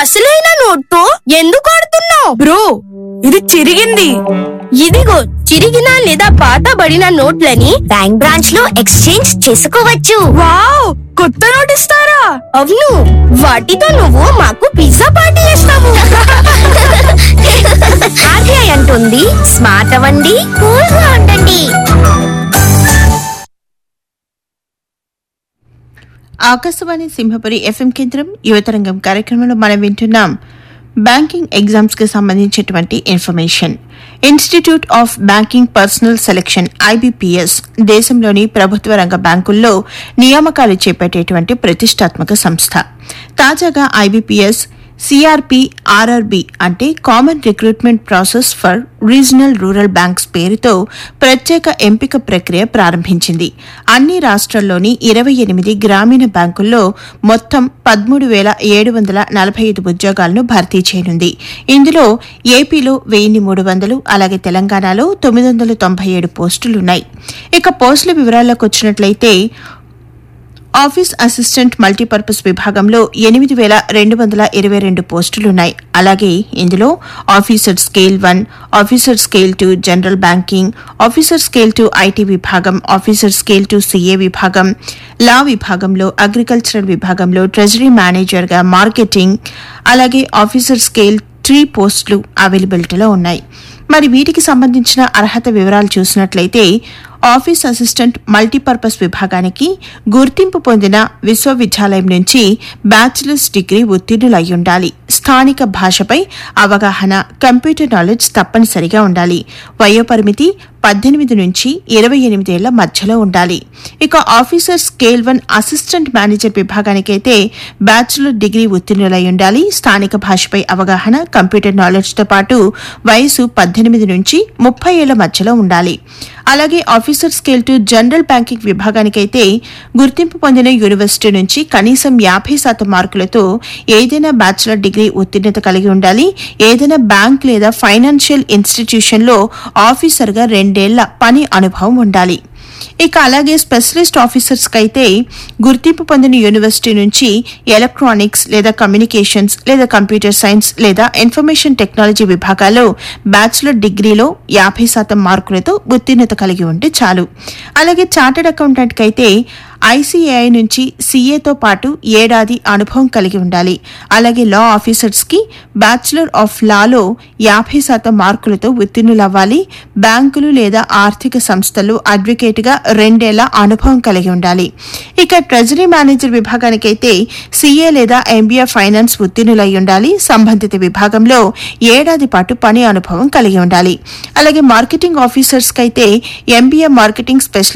అసలైన నోట్తో ఎందుకు ఆడుతున్నావు బ్రో ఇది చిరిగింది ఇదిగో చిరిగిన లేదా పాతబడిన నోట్లని బ్యాంక్ బ్రాంచ్ లో ఎక్స్చేంజ్ చేసుకోవచ్చు వావ్ కొత్త నోట్ ఇస్తారా అవును వాటితో నువ్వు మాకు పిజ్జా పార్టీ చేస్తావు ఆర్బీఐ అంటుంది స్మార్ట్ అవ్వండి కూల్ గా ఉండండి ఆకాశవాణి సింహపురి ఎఫ్ఎం కేంద్రం యువతరంగం కార్యక్రమంలో మనం వింటున్నాం బ్యాంకింగ్ ఎగ్జామ్స్ కి సంబంధించినటువంటి information institute of banking personnel selection IBPS దేశంలోని ప్రభుత్వ రంగ బ్యాంకుల్లో నియామకాలు చేపట్టేటువంటి ప్రతిష్టాత్మక సంస్థ తాజాగా ఐబీపీఎస్ సిఆర్పి ఆర్ఆర్బి అంటే common recruitment process for regional rural banks పేరుతో ప్రత్యేక ఎంపిక ప్రక్రియ ప్రారంభించింది అన్ని రాష్ట్రాల్లోని ఇరవై ఎనిమిది గ్రామీణ బ్యాంకుల్లో మొత్తం పదమూడు వేల ఏడు వందల నలభై ఐదు ఉద్యోగాలను భర్తీ చేయనుంది ఇందులో ఏపీలో వెయ్యి మూడు వందలు అలాగే తెలంగాణలో తొమ్మిది వందల తొంభై ఏడు పోస్టులున్నాయి ఇక పోస్టుల వివరాల్లోకి వచ్చినట్లయితే ఆఫీస్ అసిస్టెంట్ మల్టీపర్పస్ విభాగంలో ఎనిమిది వేల రెండు వందల ఇరవై రెండు పోస్టులున్నాయి అలాగే ఇందులో officer scale one officer scale two general banking officer scale two IT విభాగం ఆఫీసర్ స్కేల్ టూ సీఏ విభాగం లా విభాగంలో అగ్రికల్చరల్ విభాగంలో ట్రెజరీ మేనేజర్గా మార్కెటింగ్ అలాగే ఆఫీసర్ స్కేల్ త్రీ పోస్టులు అవైలబిలిటీలో ఉన్నాయి మరి వీటికి సంబంధించిన అర్హత వివరాలు చూసినట్లయితే ఆఫీస్ అసిస్టెంట్ మల్టీపర్పస్ విభాగానికి గుర్తింపు పొందిన విశ్వవిద్యాలయం నుంచి బ్యాచిలర్స్ డిగ్రీ ఉత్తీర్ణులై ఉండాలి స్థానిక భాషపై అవగాహన కంప్యూటర్ నాలెడ్జ్ తప్పనిసరిగా ఉండాలి వయోపరిమితి పద్దెనిమిది నుంచి ఇరవై ఎనిమిదేళ్ల మధ్యలో ఉండాలి ఇక officer scale one assistant manager విభాగానికైతే బ్యాచులర్ డిగ్రీ ఉత్తీర్ణులై ఉండాలి స్థానిక భాషపై అవగాహన కంప్యూటర్ నాలెడ్జ్తో పాటు వయసు పద్దెనిమిది నుంచి ముప్పై ఏళ్ల మధ్యలో ఉండాలి అలాగే officer scale two general banking విభాగానికైతే గుర్తింపు పొందిన యూనివర్సిటీ నుంచి కనీసం యాభై శాతం మార్కులతో ఏదైనా బ్యాచులర్ డిగ్రీ ఉత్తీర్ణత కలిగి ఉండాలి ఏదైనా బ్యాంక్ లేదా ఫైనాన్షియల్ ఇన్స్టిట్యూషన్లో ఆఫీసర్గా రెండేళ్ల పని అనుభవం ఉండాలి ఇక అలాగే స్పెషలిస్ట్ ఆఫీసర్స్ అయితే గుర్తింపు పొందిన యూనివర్సిటీ నుంచి ఎలక్ట్రానిక్స్ లేదా కమ్యూనికేషన్స్ లేదా కంప్యూటర్ సైన్స్ లేదా ఇన్ఫర్మేషన్ టెక్నాలజీ విభాగాల్లో బ్యాచులర్ డిగ్రీలో యాభై శాతం మార్కులతో ఉత్తీర్ణత కలిగి ఉంటే చాలు అలాగే చార్టెడ్ అకౌంటెంట్ అయితే ఐసీఏఐ నుంచి సీఏతో పాటు ఏడాది అనుభవం కలిగి ఉండాలి అలాగే లా ఆఫీసర్స్ కి బ్యాచులర్ ఆఫ్ లాలో యాభై శాతం మార్కులతో ఉత్తీర్ణులవ్వాలి బ్యాంకులు లేదా ఆర్థిక సంస్థలు అడ్వకేట్ గా రెండేళ్ల అనుభవం కలిగి ఉండాలి ఇక ట్రెజరీ మేనేజర్ విభాగానికైతే సీఏ లేదా ఎంబీఏ ఫైనాన్స్ ఉత్తీర్ణులై ఉండాలి సంబంధిత విభాగంలో ఏడాది పాటు పని అనుభవం కలిగి ఉండాలి అలాగే మార్కెటింగ్ ఆఫీసర్స్ కైతే ఎంబీఏ మార్కెటింగ్ స్పెషల్